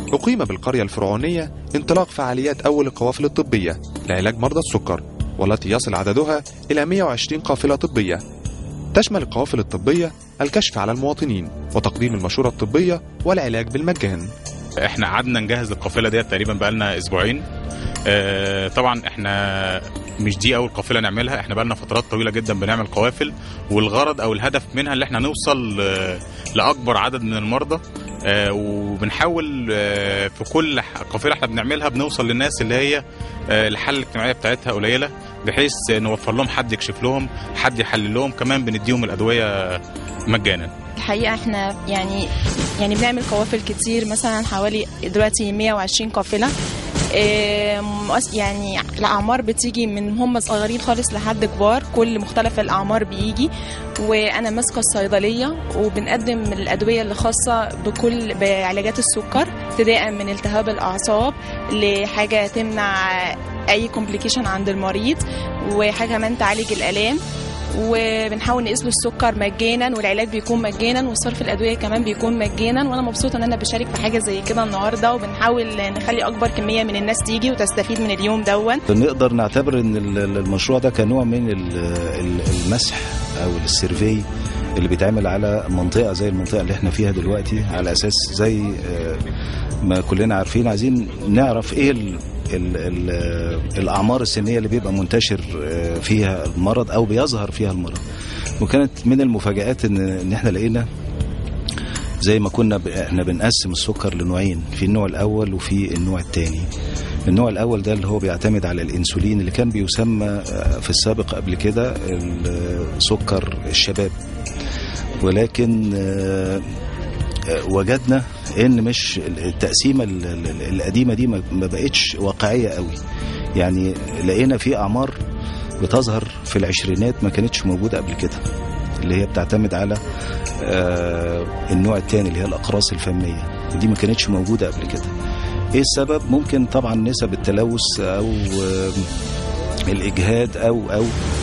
أقيم بالقرية الفرعونية انطلاق فعاليات أول القوافل الطبية لعلاج مرضى السكر والتي يصل عددها إلى 120 قافلة طبية تشمل القوافل الطبية الكشف على المواطنين وتقديم المشورة الطبية والعلاج بالمجان احنا قعدنا نجهز القافله ديت تقريبا بقالنا اسبوعين آه، طبعا احنا مش دي اول قافله نعملها احنا بقالنا فترات طويله جدا بنعمل قوافل والغرض او الهدف منها اللي احنا نوصل آه، لاكبر عدد من المرضى آه، وبنحاول آه، في كل ح- قافله احنا بنعملها بنوصل للناس اللي هي آه، الحاله الاجتماعيه بتاعتها قليله بحيث نوفر لهم حد يكشف لهم حد يحلل لهم كمان بنديهم الادويه مجانا الحقيقه احنا يعني يعني بنعمل قوافل كتير مثلا حوالي دلوقتي 120 قافله إيه، مؤس- يعني الاعمار بتيجي من هم صغيرين خالص لحد كبار كل مختلف الاعمار بيجي وانا ماسكه الصيدليه وبنقدم الادويه اللي خاصه بكل بعلاجات السكر ابتداء من التهاب الاعصاب لحاجه تمنع اي كومبليكيشن عند المريض وحاجه كمان تعالج الالام وبنحاول نقيس له السكر مجانا والعلاج بيكون مجانا وصرف الادويه كمان بيكون مجانا وانا مبسوطه ان انا بشارك في حاجه زي كده النهارده وبنحاول نخلي اكبر كميه من الناس تيجي وتستفيد من اليوم دون نقدر نعتبر ان ال- ال- المشروع ده كنوع من ال- ال- المسح او السيرفي اللي بيتعمل على منطقه زي المنطقه اللي احنا فيها دلوقتي على اساس زي آه، ما كلنا عارفين عايزين نعرف ايه ال ال ال الاعمار السنيه اللي بيبقى منتشر آه، فيها المرض او بيظهر فيها المرض وكانت من المفاجات ان ان احنا لقينا زي ما كنا ب... احنا بنقسم السكر لنوعين في النوع الاول وفي النوع الثاني النوع الاول ده اللي هو بيعتمد على الانسولين اللي كان بيسمى آه، في السابق قبل كده ال- سكر الشباب ولكن آه، آه، وجدنا ان مش التقسيمه ال- ال- القديمه دي ما ما بقتش واقعيه قوي يعني لقينا في اعمار بتظهر في العشرينات ما كانتش موجوده قبل كده اللي هي بتعتمد على آه، النوع الثاني اللي هي الاقراص الفميه ودي ما كانتش موجوده قبل كده ايه السبب ممكن طبعا نسب التلوث او آه، الاجهاد او او